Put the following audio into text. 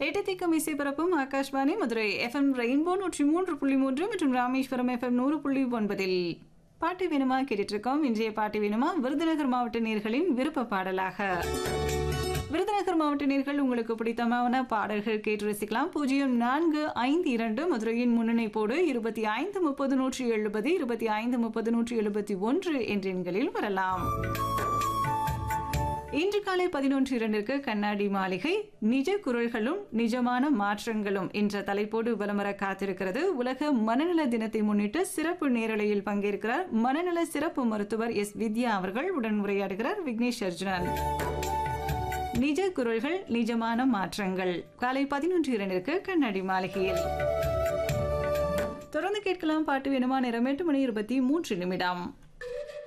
எட்டு திக்கம் இசை பரப்பும் ஆகாஷ்வாணி மதுரை எஃப்எம் ரெயின்போ நூற்றி மூன்று புள்ளி மூன்று மற்றும் ராமேஸ்வரம் எஃப்எம் நூறு புள்ளி ஒன்பதில் பாட்டு வேணுமா கேட்டுட்டு இருக்கோம் இன்றைய பாட்டு வேணுமா விருதுநகர் மாவட்ட நேர்களின் விருப்ப பாடலாக விருதுநகர் மாவட்ட நேர்கள் உங்களுக்கு பிடித்தமான பாடல்கள் கேட்டு ரசிக்கலாம் பூஜ்ஜியம் நான்கு ஐந்து இரண்டு மதுரையின் முன்னணைப்போடு இருபத்தி ஐந்து முப்பது நூற்றி எழுபது இருபத்தி ஐந்து முப்பது நூற்றி எழுபத்தி ஒன்று என்ற எண்களில் வரலாம் இன்று காலை பதினொன்று இரண்டிற்கு கண்ணாடி மாளிகை நிஜ குரல்களும் நிஜமான மாற்றங்களும் என்ற தலைப்போடு வலமர காத்திருக்கிறது உலக மனநல தினத்தை முன்னிட்டு சிறப்பு நேரலையில் பங்கேற்கிறார் மனநல சிறப்பு மருத்துவர் எஸ் வித்யா அவர்கள் உடன் உரையாடுகிறார் விக்னேஷ் அர்ஜுனன் நிஜ குரல்கள் நிஜமான மாற்றங்கள் காலை பதினொன்று இரண்டிற்கு கண்ணாடி மாளிகையில் தொடர்ந்து கேட்கலாம் பாட்டு வேணுமா நேரம் எட்டு மணி இருபத்தி மூன்று நிமிடம்